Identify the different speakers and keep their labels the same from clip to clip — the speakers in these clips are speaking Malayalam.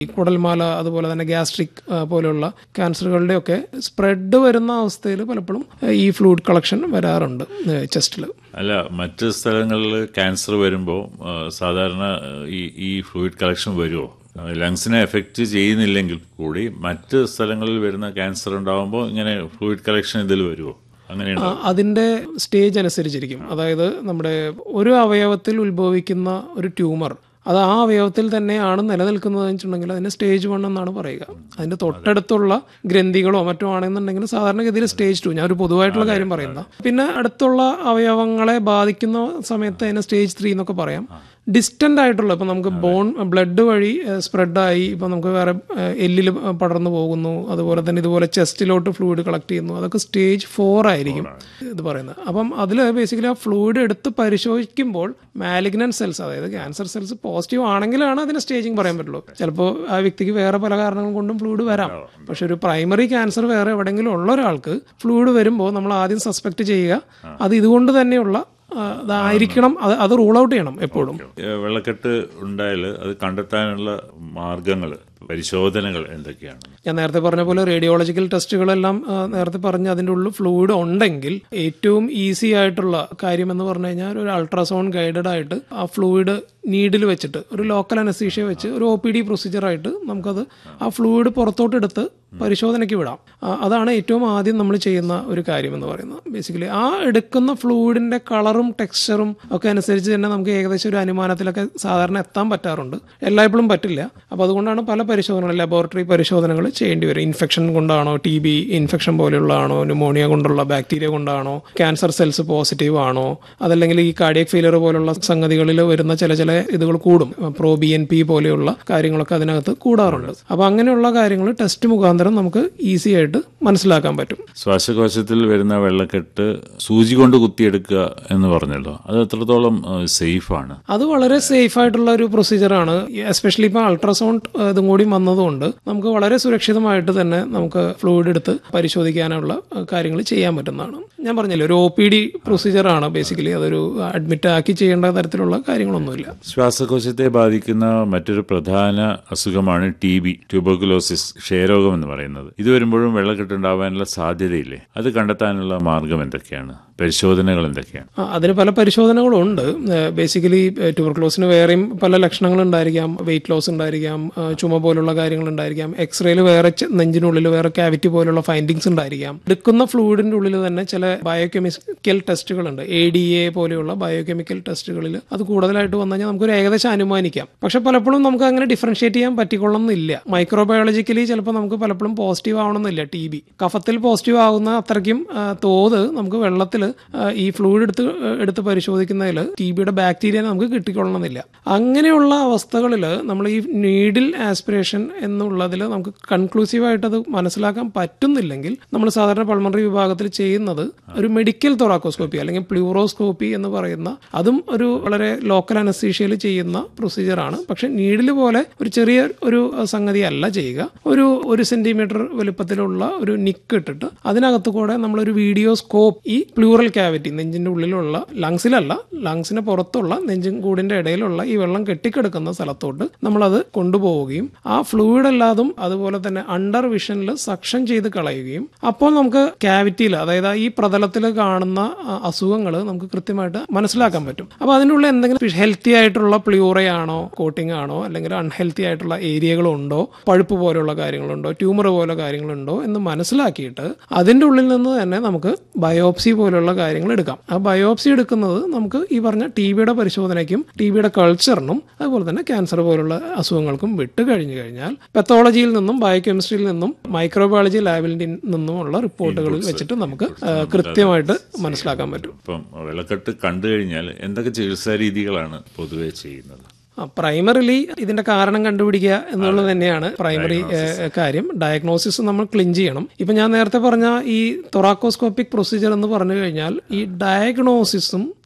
Speaker 1: ഈ കുടൽമാല അതുപോലെ തന്നെ ഗ്യാസ്ട്രിക് പോലെയുള്ള ക്യാൻസറുകളുടെയൊക്കെ സ്പ്രെഡ് വരുന്ന അവസ്ഥയിൽ പലപ്പോഴും ഈ ഫ്ലൂയിഡ് കളക്ഷൻ വരാറുണ്ട് ചെസ്റ്റിൽ
Speaker 2: അല്ല മറ്റ് സ്ഥലങ്ങളിൽ ക്യാൻസർ വരുമ്പോൾ സാധാരണ ഈ ഈ ഫ്ലൂയിഡ് കളക്ഷൻ വരുമോ ലങ്സിനെ എഫക്റ്റ് ചെയ്യുന്നില്ലെങ്കിൽ കൂടി മറ്റ് സ്ഥലങ്ങളിൽ വരുന്ന ക്യാൻസർ ഉണ്ടാകുമ്പോൾ ഇങ്ങനെ ഫ്ലൂയിഡ് കളക്ഷൻ ഇതിൽ വരുമോ അങ്ങനെയുണ്ടോ
Speaker 1: അതിൻ്റെ സ്റ്റേജ് അനുസരിച്ചിരിക്കും അതായത് നമ്മുടെ ഒരു അവയവത്തിൽ ഉത്ഭവിക്കുന്ന ഒരു ട്യൂമർ അത് ആ അവയവത്തിൽ തന്നെയാണ് നിലനിൽക്കുന്നത് വെച്ചിട്ടുണ്ടെങ്കിൽ അതിന് സ്റ്റേജ് വൺ എന്നാണ് പറയുക അതിന്റെ തൊട്ടടുത്തുള്ള ഗ്രന്ഥികളോ മറ്റോ ആണെന്നുണ്ടെങ്കിൽ സാധാരണഗതിയിൽ സ്റ്റേജ് ടു ഞാൻ ഒരു പൊതുവായിട്ടുള്ള കാര്യം പറയുന്നത് പിന്നെ അടുത്തുള്ള അവയവങ്ങളെ ബാധിക്കുന്ന സമയത്ത് അതിനെ സ്റ്റേജ് ത്രീ എന്നൊക്കെ പറയാം ഡിസ്റ്റന്റ് ആയിട്ടുള്ള ഇപ്പം നമുക്ക് ബോൺ ബ്ലഡ് വഴി സ്പ്രെഡായി ഇപ്പം നമുക്ക് വേറെ എല്ലിൽ പടർന്നു പോകുന്നു അതുപോലെ തന്നെ ഇതുപോലെ ചെസ്റ്റിലോട്ട് ഫ്ലൂയിഡ് കളക്ട് ചെയ്യുന്നു അതൊക്കെ സ്റ്റേജ് ഫോർ ആയിരിക്കും ഇത് പറയുന്നത് അപ്പം അതിൽ ബേസിക്കലി ആ ഫ്ലൂയിഡ് എടുത്ത് പരിശോധിക്കുമ്പോൾ മാലിഗ്നൻ സെൽസ് അതായത് ക്യാൻസർ സെൽസ് പോസിറ്റീവ് ആണെങ്കിലാണ് അതിന് സ്റ്റേജിങ് പറയാൻ പറ്റുള്ളൂ ചിലപ്പോൾ ആ വ്യക്തിക്ക് വേറെ പല കാരണങ്ങൾ കൊണ്ടും ഫ്ലൂയിഡ് വരാം പക്ഷെ ഒരു പ്രൈമറി ക്യാൻസർ വേറെ എവിടെയെങ്കിലും ഉള്ള ഒരാൾക്ക് ഫ്ലൂയിഡ് വരുമ്പോൾ നമ്മൾ ആദ്യം സസ്പെക്ട് ചെയ്യുക അത് ഇതുകൊണ്ട് തന്നെയുള്ള അതായിരിക്കണം അത് അത് റൂൾ ഔട്ട് ചെയ്യണം എപ്പോഴും
Speaker 2: വെള്ളക്കെട്ട് ഉണ്ടായാൽ അത് കണ്ടെത്താനുള്ള മാർഗങ്ങൾ പരിശോധനകൾ എന്തൊക്കെയാണ്
Speaker 1: ഞാൻ നേരത്തെ പറഞ്ഞ പോലെ റേഡിയോളജിക്കൽ ടെസ്റ്റുകളെല്ലാം നേരത്തെ പറഞ്ഞ അതിൻ്റെ ഉള്ളിൽ ഫ്ലൂയിഡ് ഉണ്ടെങ്കിൽ ഏറ്റവും ഈസി ആയിട്ടുള്ള കാര്യം എന്ന് പറഞ്ഞു കഴിഞ്ഞാൽ ഒരു അൾട്രാസൗണ്ട് ഗൈഡഡ് ആയിട്ട് ആ ഫ്ലൂയിഡ് നീഡിൽ വെച്ചിട്ട് ഒരു ലോക്കൽ അനസ്തീഷ്യ വെച്ച് ഒരു ഒ പി ഡി പ്രൊസീജിയറായിട്ട് നമുക്കത് ആ ഫ്ലൂയിഡ് പുറത്തോട്ട് എടുത്ത് പരിശോധനയ്ക്ക് വിടാം അതാണ് ഏറ്റവും ആദ്യം നമ്മൾ ചെയ്യുന്ന ഒരു കാര്യം എന്ന് പറയുന്നത് ബേസിക്കലി ആ എടുക്കുന്ന ഫ്ലൂയിഡിന്റെ കളറും ടെക്സ്ചറും ഒക്കെ അനുസരിച്ച് തന്നെ നമുക്ക് ഏകദേശം ഒരു അനുമാനത്തിലൊക്കെ സാധാരണ എത്താൻ പറ്റാറുണ്ട് എല്ലായ്പ്പോഴും പറ്റില്ല അപ്പോൾ അതുകൊണ്ടാണ് പല പരിശോധനകൾ ലബോറട്ടറി പരിശോധനകൾ ചെയ്യേണ്ടി വരും ഇൻഫെക്ഷൻ കൊണ്ടാണോ ടി ബി ഇൻഫെക്ഷൻ പോലെയുള്ളതാണോ ന്യൂമോണിയ കൊണ്ടുള്ള ബാക്ടീരിയ കൊണ്ടാണോ ക്യാൻസർ സെൽസ് പോസിറ്റീവ് ആണോ അതല്ലെങ്കിൽ ഈ കാർഡിയക് ഫെയിലർ പോലുള്ള സംഗതികളിൽ വരുന്ന ചില ചില ഇതുകൾ കൂടും പ്രോ ബി എൻ പി പോലെയുള്ള കാര്യങ്ങളൊക്കെ അതിനകത്ത് കൂടാറുണ്ട് അപ്പോൾ അങ്ങനെയുള്ള കാര്യങ്ങൾ ടെസ്റ്റ് മുഖാന്തരം നമുക്ക് ഈസി ആയിട്ട് മനസ്സിലാക്കാൻ പറ്റും
Speaker 2: ശ്വാസകോശത്തിൽ വരുന്ന വെള്ളക്കെട്ട് സൂചി കൊണ്ട് കുത്തിയെടുക്കുക എന്ന് പറഞ്ഞല്ലോ അത് എത്രത്തോളം സേഫ് ആണ്
Speaker 1: അത് വളരെ സേഫ് ആയിട്ടുള്ള ഒരു പ്രൊസീജിയറാണ് എസ്പെഷ്യലി ഇപ്പോൾ അൾട്രാസൗണ്ട് ഇതും കൂടി വന്നതുകൊണ്ട് നമുക്ക് വളരെ സുരക്ഷിതമായിട്ട് തന്നെ നമുക്ക് ഫ്ലൂയിഡ് എടുത്ത് പരിശോധിക്കാനുള്ള കാര്യങ്ങൾ ചെയ്യാൻ പറ്റുന്നതാണ് ഞാൻ പറഞ്ഞില്ലേ ഒരു ഒ പി ഡി പ്രൊസീജിയറാണ് ബേസിക്കലി അതൊരു അഡ്മിറ്റ് ആക്കി ചെയ്യേണ്ട തരത്തിലുള്ള കാര്യങ്ങളൊന്നുമില്ല
Speaker 2: ശ്വാസകോശത്തെ ബാധിക്കുന്ന മറ്റൊരു പ്രധാന അസുഖമാണ് ടി ബി ട്യൂബർക്കുലോസിസ് ക്ഷയരോഗം എന്ന് പറയുന്നത് ഇത് വരുമ്പോഴും വെള്ളക്കെട്ടുണ്ടാവാനുള്ള സാധ്യതയില്ലേ അത് കണ്ടെത്താനുള്ള മാർഗം എന്തൊക്കെയാണ് പരിശോധനകൾ എന്തൊക്കെയാണ്
Speaker 1: അതിന് പല പരിശോധനകളും ഉണ്ട് ബേസിക്കലി ട്യൂബർക്ലോസിന് വേറെയും പല ലക്ഷണങ്ങൾ ഉണ്ടായിരിക്കാം വെയിറ്റ് ലോസ് ഉണ്ടായിരിക്കാം ചുമ പോലുള്ള കാര്യങ്ങൾ ഉണ്ടായിരിക്കാം എക്സ്റേയിൽ വേറെ നെഞ്ചിനുള്ളിൽ വേറെ കാവിറ്റി പോലുള്ള ഫൈൻഡിങ്സ് ഉണ്ടായിരിക്കാം എടുക്കുന്ന ഫ്ലൂയിഡിന്റെ ഉള്ളിൽ തന്നെ ചില ബയോകെമിക്കൽ ടെസ്റ്റുകൾ ഉണ്ട് എ ഡി എ പോലെയുള്ള ബയോകെമിക്കൽ ടെസ്റ്റുകളിൽ അത് കൂടുതലായിട്ട് വന്നു കഴിഞ്ഞാൽ നമുക്കൊരു ഏകദേശം അനുമാനിക്കാം പക്ഷെ പലപ്പോഴും നമുക്ക് അങ്ങനെ ഡിഫറൻഷിയേറ്റ് ചെയ്യാൻ പറ്റിക്കൊള്ളുന്നില്ല മൈക്രോബയോളജിക്കലി ചിലപ്പോൾ നമുക്ക് പലപ്പോഴും പോസിറ്റീവ് ആവണമെന്നില്ല ടി ബി കഫത്തിൽ പോസിറ്റീവ് ആകുന്ന അത്രയ്ക്കും തോത് നമുക്ക് വെള്ളത്തിൽ ഈ ഫ്ലൂയിഡ് എടുത്ത് എടുത്ത് പരിശോധിക്കുന്നതിൽ ടി ബിയുടെ ബാക്ടീരിയ നമുക്ക് കിട്ടിക്കൊള്ളണമെന്നില്ല അങ്ങനെയുള്ള അവസ്ഥകളിൽ നമ്മൾ ഈ നീഡിൽ ആസ്പിറേഷൻ എന്നുള്ളതിൽ നമുക്ക് കൺക്ലൂസീവായിട്ട് അത് മനസ്സിലാക്കാൻ പറ്റുന്നില്ലെങ്കിൽ നമ്മൾ സാധാരണ പൾമണറി വിഭാഗത്തിൽ ചെയ്യുന്നത് ഒരു മെഡിക്കൽ തൊറാക്കോസ്കോപ്പി അല്ലെങ്കിൽ പ്ലൂറോസ്കോപ്പി എന്ന് പറയുന്ന അതും ഒരു വളരെ ലോക്കൽ അനസ്തീഷ്യയിൽ ചെയ്യുന്ന പ്രൊസീജിയറാണ് പക്ഷെ നീഡിൽ പോലെ ഒരു ചെറിയ ഒരു സംഗതി അല്ല ചെയ്യുക ഒരു ഒരു സെന്റിമീറ്റർ വലുപ്പത്തിലുള്ള ഒരു നിക്ക് ഇട്ടിട്ട് അതിനകത്ത് കൂടെ നമ്മളൊരു വീഡിയോ സ്കോപ്പ് ഈ പ്ലൂറൽ ക്യാവിറ്റി നെഞ്ചിന്റെ ഉള്ളിലുള്ള ലങ്സിലല്ല ലങ്സിന് പുറത്തുള്ള നെഞ്ചും കൂടിന്റെ ഇടയിലുള്ള ഈ വെള്ളം കെട്ടിക്കിടക്കുന്ന സ്ഥലത്തോട്ട് നമ്മളത് കൊണ്ടുപോവുകയും ആ ഫ്ലൂയിഡ് അല്ലാതും അതുപോലെ തന്നെ അണ്ടർ വിഷനിൽ സക്ഷൻ ചെയ്ത് കളയുകയും അപ്പോൾ നമുക്ക് ക്യാവിറ്റിയിൽ അതായത് ഈ പ്രതലത്തിൽ കാണുന്ന അസുഖങ്ങൾ നമുക്ക് കൃത്യമായിട്ട് മനസ്സിലാക്കാൻ പറ്റും അപ്പോൾ അതിൻ്റെ ഉള്ളിൽ എന്തെങ്കിലും ഹെൽത്തി ആയിട്ടുള്ള പ്ലൂറയാണോ കോട്ടിംഗ് ആണോ അല്ലെങ്കിൽ അൺഹെൽത്തി ആയിട്ടുള്ള ഏരിയകളുണ്ടോ പഴുപ്പ് പോലുള്ള കാര്യങ്ങളുണ്ടോ ട്യൂമർ പോലെ കാര്യങ്ങളുണ്ടോ എന്ന് മനസ്സിലാക്കിയിട്ട് അതിൻ്റെ ഉള്ളിൽ നിന്ന് തന്നെ നമുക്ക് ബയോപ്സി പോലുള്ള കാര്യങ്ങൾ എടുക്കാം ആ ബയോപ്സി എടുക്കുന്നത് നമുക്ക് ഈ പറഞ്ഞ ടി ബിയുടെ പരിശോധനയ്ക്കും ടി ബിയുടെ കൾച്ചറിനും അതുപോലെ തന്നെ ക്യാൻസർ പോലുള്ള അസുഖങ്ങൾക്കും വിട്ട് കഴിഞ്ഞു കഴിഞ്ഞാൽ പെത്തോളജിയിൽ നിന്നും ബയോകെമിസ്ട്രിയിൽ നിന്നും മൈക്രോബയോളജി ലാബിൽ നിന്നുമുള്ള റിപ്പോർട്ടുകളിൽ വെച്ചിട്ട് നമുക്ക് കൃത്യമായിട്ട് മനസ്സിലാക്കാൻ പറ്റും
Speaker 2: ഇപ്പം വെള്ളക്കെട്ട് കണ്ടു കഴിഞ്ഞാൽ എന്തൊക്കെ ചികിത്സാ രീതികളാണ് പൊതുവെ ചെയ്യുന്നത്
Speaker 1: പ്രൈമറിലി ഇതിന്റെ കാരണം കണ്ടുപിടിക്കുക എന്നുള്ളത് തന്നെയാണ് പ്രൈമറി കാര്യം ഡയഗ്നോസിസ് നമ്മൾ ക്ലിൻ ചെയ്യണം ഇപ്പൊ ഞാൻ നേരത്തെ പറഞ്ഞ ഈ തൊറാക്കോസ്കോപ്പിക് പ്രൊസീജിയർ എന്ന് പറഞ്ഞു കഴിഞ്ഞാൽ ഈ ഡയഗ്നോസിസും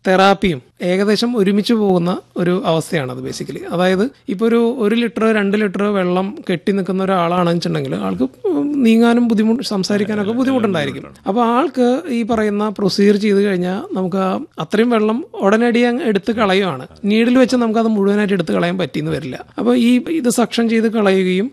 Speaker 1: തെറാപ്പിയും ഏകദേശം ഒരുമിച്ച് പോകുന്ന ഒരു അവസ്ഥയാണ് അത് ബേസിക്കലി അതായത് ഇപ്പോൾ ഒരു ഒരു ലിറ്റർ രണ്ട് ലിറ്റർ വെള്ളം കെട്ടി നിൽക്കുന്ന ഒരാളാണെന്ന് വെച്ചിട്ടുണ്ടെങ്കിൽ ആൾക്ക് നീങ്ങാനും ബുദ്ധിമുട്ട് സംസാരിക്കാനൊക്കെ ബുദ്ധിമുട്ടുണ്ടായിരിക്കും അപ്പോൾ ആൾക്ക് ഈ പറയുന്ന പ്രൊസീജിയർ ചെയ്ത് കഴിഞ്ഞാൽ നമുക്ക് ആ അത്രയും വെള്ളം ഉടനടി അങ്ങ് എടുത്ത് കളയുവാണ് നീഡിൽ വെച്ച് നമുക്ക് അത് മുഴുവനായിട്ട് എടുത്ത് കളയാൻ പറ്റിയെന്ന് വരില്ല അപ്പോൾ ഈ ഇത് സക്ഷൻ ചെയ്ത് കളയുകയും